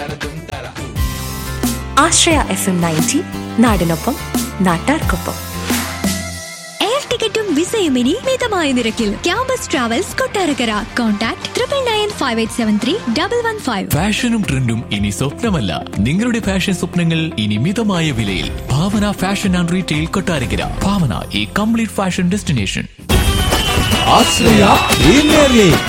ആശ്രയ F M ninety നാടിനൊപ്പം നാട്ടാർക്കൊപ്പം air ടിക്കറ്റും വിസയും ഇനി മിതമായ നിരക്കിൽ campus travels Kottarakkara contact triple nine five eight seven three double one five ഫാഷനും ട്രെൻഡും ഇനി സ്വപ്നമല്ല നിങ്ങളുടെ ഫാഷൻ സ്വപ്നങ്ങൾ ഇനി മിതമായ വിലയിൽ Bhavana fashion and retail Kottarakkara Bhavana ഈ complete fashion destination Ashraya premier league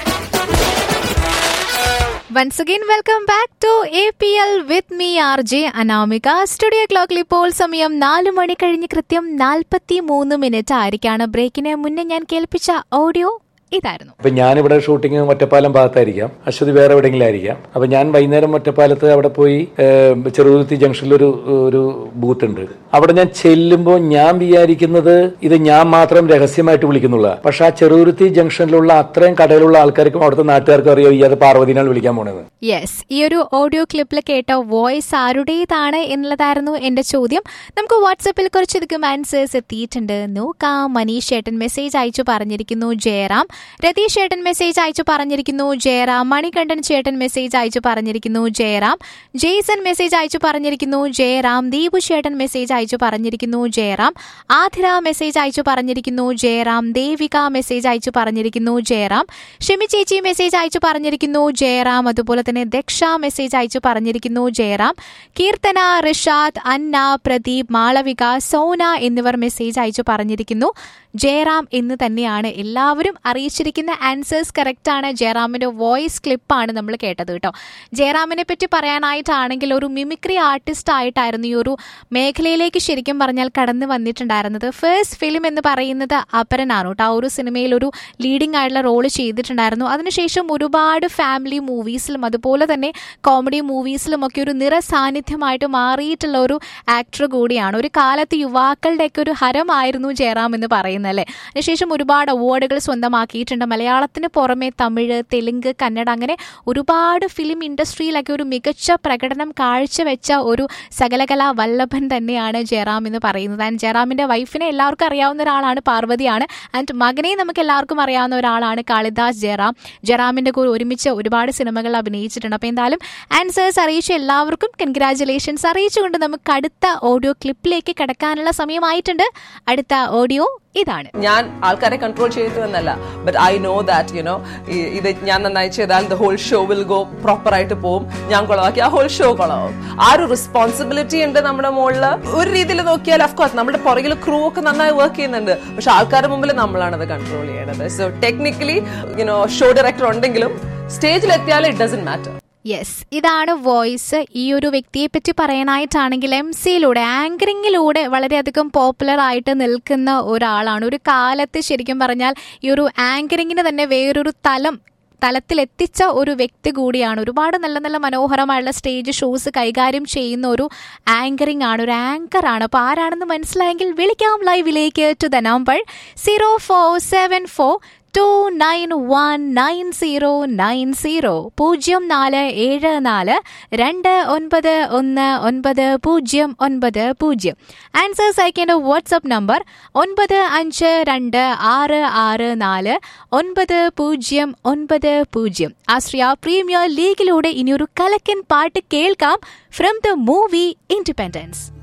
once again welcome back to A P L with me R J Anamika studio ക്ലോക്കിൽ ഇപ്പോൾ സമയം നാല് മണി കഴിഞ്ഞ് കൃത്യം നാൽപ്പത്തി മൂന്ന് മിനിറ്റ് ആയിരിക്കാണ് ബ്രേക്കിന് മുന്നേ ഞാൻ കേൾപ്പിച്ച ഓഡിയോ ഇതായിരുന്നു അപ്പൊ ഞാനിവിടെ ഷൂട്ടിംഗ് ഒറ്റപ്പാലം ഭാഗത്തായിരിക്കാം അശ്വതി വേറെ എവിടെയെങ്കിലും ആയിരിക്കാം അപ്പൊ ഞാൻ വൈകുന്നേരം ഒറ്റപ്പാലത്ത് അവിടെ പോയി ഏഹ്, ചെറുതുരുത്തി ജംഗ്ഷനിൽ ഒരു ഒരു ബൂത്ത് ഉണ്ട് അവിടെ ഞാൻ ചെല്ലുമ്പോൾ ഞാൻ വിചാരിക്കുന്നത് ഇത് ഞാൻ മാത്രം രഹസ്യമായിട്ട് വിളിക്കുന്നുള്ള പക്ഷെ ആ ചെറുതുരുത്തി ജംഗ്ഷനിലുള്ള അത്രയും കടയിലുള്ള ആൾക്കാർക്കും അവിടുത്തെ നാട്ടുകാർക്കും അറിയോ ഈ അത് പാർവതിനാണ് വിളിക്കാൻ പോണത് യെസ് ഈ ഒരു ഓഡിയോ ക്ലിപ്പിൽ കേട്ട വോയിസ് ആരുടേതാണ് എന്നുള്ളതായിരുന്നു എന്റെ ചോദ്യം നമുക്ക് വാട്സപ്പിൽ കുറച്ചധികം ആൻസേഴ്സ് എത്തിയിട്ടുണ്ട് നോക്കാം മനീഷ് ചേട്ടൻ മെസ്സേജ് അയച്ചു പറഞ്ഞിരിക്കുന്നു ജയറാം രതീഷ് ചേട്ടൻ മെസ്സേജ് അയച്ചു പറഞ്ഞിരിക്കുന്നു ജയറാം മണികണ്ഠൻ ചേട്ടൻ മെസ്സേജ് അയച്ചു പറഞ്ഞിരിക്കുന്നു ജയറാം ജെയ്സൺ മെസ്സേജ് അയച്ചു പറഞ്ഞിരിക്കുന്നു ജയറാം ദീപു ചേട്ടൻ മെസ്സേജ് അയച്ചു പറഞ്ഞിരിക്കുന്നു ജയറാം ആതിര മെസ്സേജ് അയച്ചു പറഞ്ഞിരിക്കുന്നു ജയറാം ദേവിക മെസ്സേജ് അയച്ചു പറഞ്ഞിരിക്കുന്നു ജയറാം ഷെമി ചേച്ചി മെസ്സേജ് അയച്ചു പറഞ്ഞിരിക്കുന്നു ജയറാം അതുപോലെ തന്നെ ദക്ഷ മെസ്സേജ് അയച്ചു പറഞ്ഞിരിക്കുന്നു ജയറാം കീർത്തന റിഷാദ് അന്ന പ്രദീപ് മാളവിക സോന എന്നിവർ മെസ്സേജ് അയച്ചു പറഞ്ഞിരിക്കുന്നു ജയറാം എന്ന് തന്നെയാണ് എല്ലാവരും അറിയിച്ചിരിക്കുന്ന ആൻസേഴ്സ് കറക്റ്റ് ആണ് ജയറാമിന്റെ വോയിസ് ക്ലിപ്പാണ് നമ്മൾ കേട്ടത് കേട്ടോ ജയറാമിനെ പറ്റി പറയാനായിട്ടാണെങ്കിൽ ഒരു മിമിക്രി ആർട്ടിസ്റ്റ് ആയിട്ടായിരുന്നു ഈ ഒരു മേഖലയിലേക്ക് ശരിക്കും പറഞ്ഞാൽ കടന്നു വന്നിട്ടുണ്ടായിരുന്നത് ഫസ്റ്റ് ഫിലിം എന്ന് പറയുന്നത് അപരനാണ് കേട്ടോ ആ ഒരു സിനിമയിൽ ഒരു ലീഡിംഗ് ആയിട്ടുള്ള റോള് ചെയ്തിട്ടുണ്ടായിരുന്നു അതിനുശേഷം ഒരുപാട് ഫാമിലി മൂവീസിലും അതുപോലെ തന്നെ കോമഡി മൂവീസിലും ഒക്കെ ഒരു നിറ സാന്നിധ്യമായിട്ട് മാറിയിട്ടുള്ള ഒരു ആക്ടർ കൂടിയാണ് ഒരു കാലത്ത് യുവാക്കളുടെയൊക്കെ ഒരു ഹരമായിരുന്നു ജയറാം എന്ന് പറയുന്നത് അല്ലേ അതിനുശേഷം ഒരുപാട് അവാർഡുകൾ സ്വന്തമാക്കിയിട്ടുണ്ട് മലയാളത്തിന് പുറമെ തമിഴ് തെലുങ്ക് കന്നഡ അങ്ങനെ ഒരുപാട് ഫിലിം ഇൻഡസ്ട്രിയിലൊക്കെ ഒരു മികച്ച പ്രകടനം കാഴ്ചവെച്ച ഒരു സകലകലാ വല്ലഭൻ തന്നെയാണ് ജയറാം എന്ന് പറയുന്നത് ആൻഡ് ജയറാമിന്റെ വൈഫിനെ എല്ലാവർക്കും അറിയാവുന്ന ഒരാളാണ് പാർവതിയാണ് ആൻഡ് മകനെ നമുക്ക് എല്ലാവർക്കും അറിയാവുന്ന ഒരാളാണ് കാളിദാസ് ജയറാം ജയറാമിന്റെ കൂടെ ഒരുമിച്ച് ഒരുപാട് സിനിമകൾ അഭിനയിച്ചിട്ടുണ്ട് അപ്പോൾ എന്തായാലും ആൻസേഴ്സ് അറിയിച്ച എല്ലാവർക്കും കൺഗ്രാറ്റുലേഷൻസ് അറിയിച്ചുകൊണ്ട് നമുക്ക് അടുത്ത ഓഡിയോ ക്ലിപ്പിലേക്ക് കിടക്കാനുള്ള സമയമായിട്ടുണ്ട് അടുത്ത ഓഡിയോ ഇതാണ് ഞാൻ ആൾക്കാരെ കൺട്രോൾ ചെയ്തു എന്നല്ല but I know that you know ഇത് ഞാൻ നന്നായി ചെയ്താൽ the whole show will go proper ആയിട്ട് പോവും ഞാൻ കുളമാക്കി ആ ഹോൾ ഷോ കുളമാവും ആ ഒരു റെസ്പോൺസിബിലിറ്റി ഉണ്ട് നമ്മുടെ മുകളിൽ ഒരു രീതിയിൽ നോക്കിയാൽ അഫ്കോഴ്സ് നമ്മുടെ പുറകിൽ ക്രൂ ഒക്കെ നന്നായി വർക്ക് ചെയ്യുന്നുണ്ട് പക്ഷെ ആൾക്കാരുടെ മുമ്പിൽ നമ്മളാണ് അത് കൺട്രോൾ ചെയ്യേണ്ടത് so technically you know show director ഉണ്ടെങ്കിലും സ്റ്റേജിൽ എത്തിയാൽ ഇറ്റ് ഡസൻ മാറ്റർ യെസ് ഇതാണ് വോയിസ് ഈ ഒരു വ്യക്തിയെ പറ്റി പറയാനായിട്ടാണെങ്കിൽ എം സിയിലൂടെ ആങ്കറിങ്ങിലൂടെ വളരെയധികം പോപ്പുലർ ആയിട്ട് നിൽക്കുന്ന ഒരാളാണ് ഒരു കാലത്ത് ശരിക്കും പറഞ്ഞാൽ ഈ ഒരു ആങ്കറിങ്ങിന് തന്നെ വേറൊരു തലം തലത്തിലെത്തിച്ച ഒരു വ്യക്തി കൂടിയാണ് ഒരുപാട് നല്ല നല്ല മനോഹരമായുള്ള സ്റ്റേജ് ഷോസ് കൈകാര്യം ചെയ്യുന്ന ഒരു ആങ്കറിംഗ് ആണ് ഒരു ആങ്കർ ആണ് അപ്പോൾ ആരാണെന്ന് മനസ്സിലായെങ്കിൽ വിളിക്കാം ലൈവിലേക്ക് to the number zero four seven four two nine one nine zero nine zero പൂജ്യം നാല് ഏഴ് നാല് രണ്ട് ഒൻപത് ഒന്ന് ഒൻപത് പൂജ്യം ഒൻപത് പൂജ്യം ആൻസേഴ്സ് അയക്കേണ്ട വാട്സപ്പ് നമ്പർ ഒൻപത് അഞ്ച് രണ്ട് ആറ് ആറ് നാല് ഒൻപത് പൂജ്യം ഒൻപത് പൂജ്യം ആശ്രിയ പ്രീമിയർ ലീഗിലൂടെ ഇനിയൊരു കലക്കൻ പാട്ട് കേൾക്കാം ഫ്രം ദ മൂവി ഇൻഡിപെൻഡൻസ്